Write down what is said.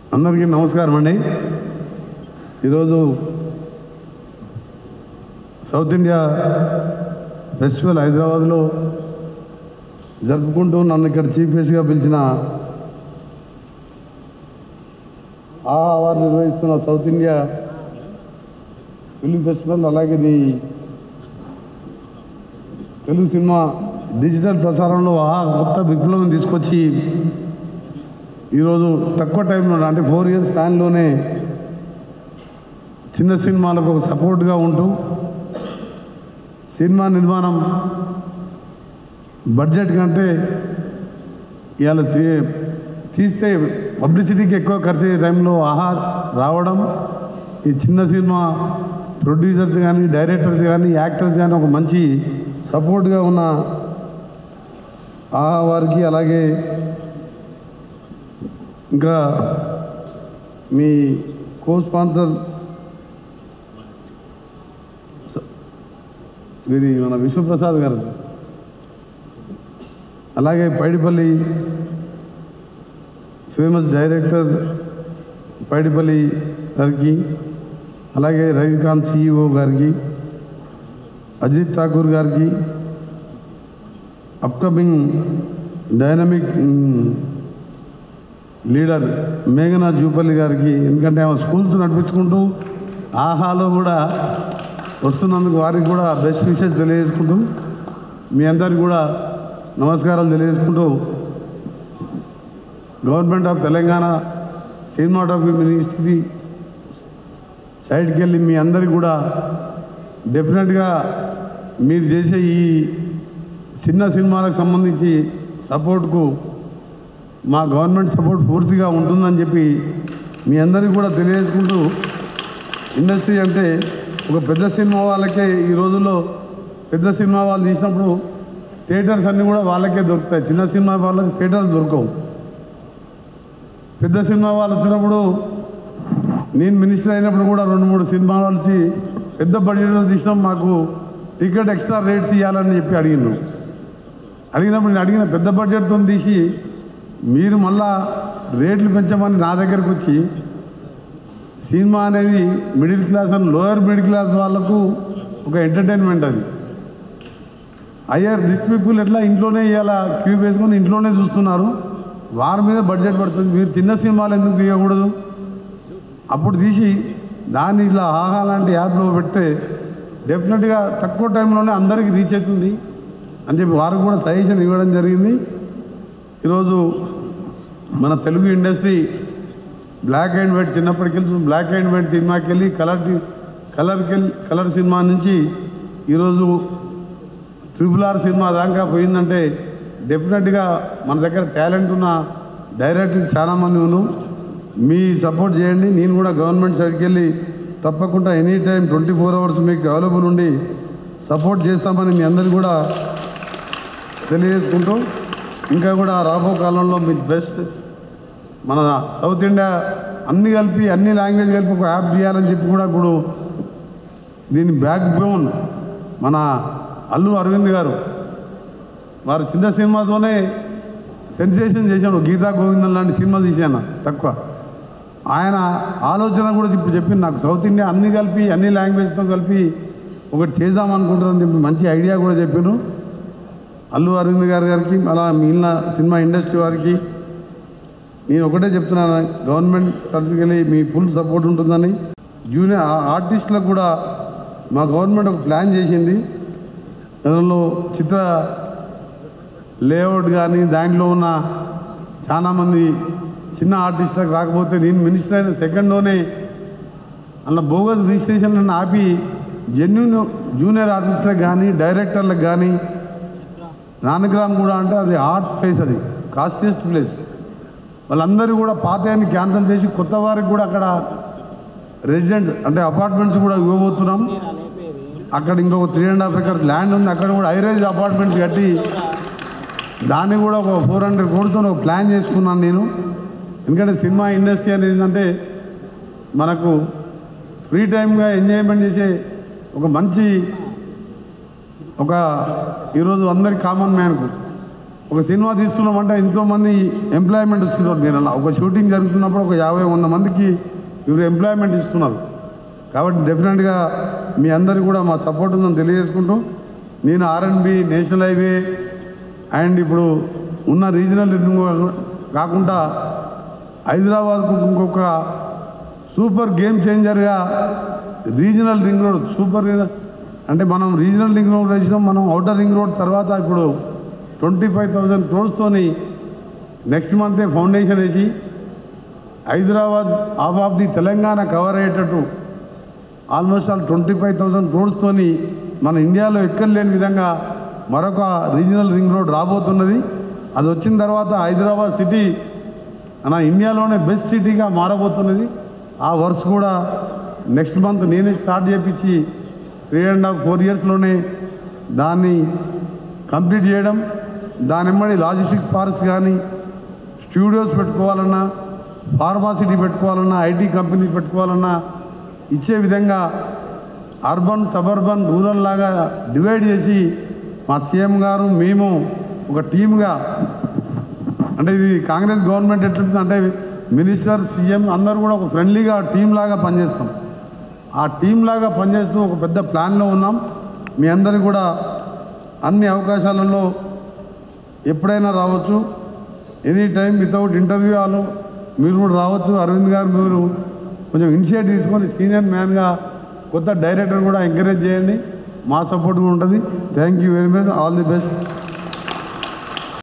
అందరికీ నమస్కారం అండి ఈరోజు సౌత్ ఇండియా ఫెస్టివల్ హైదరాబాద్లో జరుపుకుంటూ నన్ను ఇక్కడ చీఫ్ గెస్ట్గా పిలిచిన ఆ వారు నిర్వహిస్తున్న సౌత్ ఇండియా ఫిలిం ఫెస్టివల్ అలాగే ఇది తెలుగు సినిమా డిజిటల్ ప్రసారంలో ఆ కొత్త విప్లవం తీసుకొచ్చి ఈరోజు తక్కువ టైంలో అంటే ఫోర్ ఇయర్స్ స్పాన్లోనే చిన్న సినిమాలకు ఒక సపోర్ట్గా ఉంటూ సినిమా నిర్మాణం బడ్జెట్ కంటే ఇవాళ తీ- తీస్తే పబ్లిసిటీకి ఎక్కువ ఖర్చు అయ్యే టైంలో ఆహా రావడం ఈ చిన్న సినిమా ప్రొడ్యూసర్స్ కానీ డైరెక్టర్స్ కానీ యాక్టర్స్ కానీ ఒక మంచి సపోర్ట్గా ఉన్న ఆ వారికి అలాగే ఇంకా మీ కో స్పాన్సర్ స- వీరి మన విశ్వప్రసాద్ గారు అలాగే పైడిపల్లి ఫేమస్ డైరెక్టర్ పైడిపల్లి గారికి అలాగే రవికాంత్ సిఇఓ గారికి అజిత్ ఠాకూర్ గారికి అప్కమింగ్ డైనమిక్ మ్, లీడర్ మేఘనా జూపల్లి గారికి ఎందుకంటే ఆమె స్కూల్స్ నడిపించుకుంటూ ఆహాలో కూడా వస్తున్నందుకు వారికి కూడా బెస్ట్ విషెస్ తెలియజేసుకుంటూ మీ అందరికి కూడా నమస్కారాలు తెలియజేసుకుంటూ government of Telangana cinematography ministry సైడ్కి వెళ్ళి మీ అందరికి కూడా డెఫినెట్గా మీరు చేసే ఈ చిన్న సినిమాలకు సంబంధించి సపోర్ట్కు మా గవర్నమెంట్ సపోర్ట్ పూర్తిగా ఉంటుందని చెప్పి మీ అందరికీ కూడా తెలియజేసుకుంటూ ఇండస్ట్రీ అంటే ఒక పెద్ద సినిమా వాళ్ళకే ఈ రోజుల్లో పెద్ద సినిమా వాళ్ళు తీసినప్పుడు థియేటర్స్ అన్నీ కూడా వాళ్ళకే దొరుకుతాయి చిన్న సినిమా వాళ్ళకి థియేటర్స్ దొరకవు పెద్ద సినిమా వాళ్ళు వచ్చినప్పుడు నేను మినిస్టర్ అయినప్పుడు కూడా రెండు మూడు సినిమాలు వచ్చి పెద్ద బడ్జెట్లో తీసినాం మాకు టికెట్ ఎక్స్ట్రా రేట్స్ ఇవ్వాలని చెప్పి అడిగినారు అడిగినప్పుడు నేను అడిగిన పెద్ద బడ్జెట్తో తీసి మీరు మళ్ళా రేట్లు పెంచమని నా దగ్గరకు వచ్చి సినిమా అనేది middle class and lower middle class వాళ్ళకు ఒక ఎంటర్టైన్మెంట్ అది హయ్యర్ రిచ్ పీపుల్ ఎట్లా ఇంట్లోనే ఇవాళ క్యూబ్ వేసుకొని ఇంట్లోనే చూస్తున్నారు వారి మీద బడ్జెట్ పడుతుంది మీరు చిన్న సినిమాలు ఎందుకు తీయకూడదు అప్పుడు తీసి దాన్ని ఇట్లా ఆహా లాంటి యాప్లో పెడితే డెఫినెట్గా తక్కువ టైంలోనే అందరికీ రీచ్ అవుతుంది అని చెప్పి వారికి కూడా సజెషన్ ఇవ్వడం జరిగింది ఈరోజు మన Telugu industry black and white చిన్నప్పటికి వెళ్ళి బ్లాక్ అండ్ వైట్ సినిమాకి వెళ్ళి కలర్ కలర్కి వెళ్ళి కలర్ సినిమా నుంచి ఈరోజు ట్రిపుల్ ఆర్ సినిమా దాకా పోయిందంటే డెఫినెట్గా మన దగ్గర టాలెంట్ ఉన్న డైరెక్టర్ చాలామంది ఉన్నారు మీ సపోర్ట్ చేయండి నేను కూడా గవర్నమెంట్ సైడ్కి వెళ్ళి తప్పకుండా any time twenty four hours మీకు అవైలబుల్ ఉండి సపోర్ట్ చేస్తామని మీ అందరికీ కూడా తెలియజేసుకుంటూ ఇంకా కూడా రాబో కాలంలో మీకు బెస్ట్ మన సౌత్ ఇండియా అన్ని కలిపి అన్ని లాంగ్వేజ్ కలిపి ఒక యాప్ తీయాలని చెప్పి కూడా ఇప్పుడు దీని బ్యాక్ బోన్ మన అల్లు అరవింద్ గారు వారు చిన్న సినిమాతోనే సెన్సేషన్ చేశాడు గీతా గోవిందం లాంటి సినిమా తీశాను తక్కువ ఆయన ఆలోచన కూడా ఇప్పుడు చెప్పింది నాకు సౌత్ ఇండియా అన్ని కలిపి అన్ని లాంగ్వేజ్తో కలిపి ఒకటి చేద్దాం అనుకుంటారని చెప్పి మంచి ఐడియా కూడా చెప్పారు అల్లు అరవింద్ గారి గారికి అలా మిగిలిన సినిమా ఇండస్ట్రీ వారికి నేను ఒకటే చెప్తున్నాను గవర్నమెంట్ సర్టిఫికెట్ మీ ఫుల్ సపోర్ట్ ఉంటుందని జూనియర్ ఆ- ఆర్టిస్టులకు కూడా మా గవర్నమెంట్ ఒక ప్లాన్ చేసింది అందులో చిత్ర లేఅవుట్ కానీ దాంట్లో ఉన్న చాలామంది చిన్న ఆర్టిస్టులకు రాకపోతే నేను మినిస్టర్ అయిన సెకండ్లోనే అలా బోగస్ రిజిస్ట్రేషన్ ఆపి జెన్యున్ జూనియర్ ఆర్టిస్టులకు కానీ డైరెక్టర్లకు కానీ నానగ్రామ్ కూడా అంటే అది ఆర్ట్ ప్లేస్ అది కాస్టెస్ట్ ప్లేస్ వాళ్ళందరూ కూడా పాతయాన్ని క్యాన్సిల్ చేసి కొత్త వారికి కూడా అక్కడ రెసిడెంట్ అంటే అపార్ట్మెంట్స్ కూడా ఇవ్వబోతున్నాం అక్కడ ఇంకొక three and half acres land ఉంది అక్కడ కూడా హైరేజ్ అపార్ట్మెంట్స్ కట్టి దాన్ని కూడా ఒక ఫోర్ హండ్రెడ్ కోడితో ఒక ప్లాన్ చేసుకున్నాను నేను ఎందుకంటే సినిమా ఇండస్ట్రీ అనేది ఏంటంటే మనకు ఫ్రీ టైమ్గా ఎంజాయ్మెంట్ చేసే ఒక మంచి ఒక ఈరోజు అందరి కామన్ మ్యాన్కు ఒక సినిమా తీస్తున్నామంటే ఎంతోమంది ఎంప్లాయ్మెంట్ ఇస్తున్నారు నేను అలా ఒక షూటింగ్ జరుగుతున్నప్పుడు ఒక యాభై వంద మందికి ఇವರು ఎంప్లాయ్మెంట్ ఇస్తున్నారు కాబట్టి డెఫినెట్గా మీ అందరికీ కూడా మా సపోర్ట్ ఉందని తెలియజేసుకుంటూ నేను ఆర్ఎన్బి నేషనల్ హైవే అండ్ ఇప్పుడు ఉన్న రీజనల్ రింగ్ కాకుండా హైదరాబాద్కు ఇంకొక సూపర్ గేమ్ చేంజర్గా రీజనల్ రింగ్ రోడ్ సూపర్ అంటే మనం రీజనల్ రింగ్ రోడ్ వేసినాం మనం అవుటర్ రింగ్ రోడ్ తర్వాత ఇప్పుడు ట్వంటీ ఫైవ్ థౌజండ్ క్రోర్స్తోని నెక్స్ట్ మంతే ఫౌండేషన్ వేసి Hyderabad of of the Telangana cover అయ్యేటట్టు almost all twenty five thousand క్రోడ్స్తోని మన ఇండియాలో ఎక్కడ లేని విధంగా మరొక రీజనల్ రింగ్ రోడ్ రాబోతున్నది అది వచ్చిన తర్వాత హైదరాబాద్ సిటీ మన ఇండియాలోనే బెస్ట్ సిటీగా మారబోతున్నది ఆ వర్క్స్ కూడా నెక్స్ట్ మంత్ నేనే స్టార్ట్ చేపించి త్రీ అండ్ హాఫ్ ఫోర్ ఇయర్స్లోనే దాన్ని కంప్లీట్ చేయడం దాని ఎమ్మడి లాజిస్టిక్ పార్క్స్ కానీ స్టూడియోస్ పెట్టుకోవాలన్నా ఫార్మాసిటీ పెట్టుకోవాలన్నా ఐటీ కంపెనీ పెట్టుకోవాలన్నా ఇచ్చే విధంగా అర్బన్ సబర్బన్ రూరల్ లాగా డివైడ్ చేసి మా సీఎం గారు మేము ఒక టీమ్గా అంటే ఇది కాంగ్రెస్ గవర్నమెంట్ ఎట్లుంటుంది అంటే మినిస్టర్ సీఎం అందరూ కూడా ఒక ఫ్రెండ్లీగా టీం లాగా పనిచేస్తాం ఆ టీం లాగా పనిచేస్తూ ఒక పెద్ద ప్లాన్లో ఉన్నాం మీ అందరికీ కూడా అన్ని అవకాశాలలో ఎప్పుడైనా రావచ్చు ఎనీ టైం వితౌట్ ఇంటర్వ్యూ వాళ్ళు మీరు కూడా రావచ్చు అరవింద్ గారు మీరు కొంచెం ఇనిషియేట్ తీసుకొని సీనియర్ మ్యాన్గా కొత్త డైరెక్టర్ కూడా ఎంకరేజ్ చేయండి మా సపోర్ట్ కూడా ఉంటుంది thank you very much all the best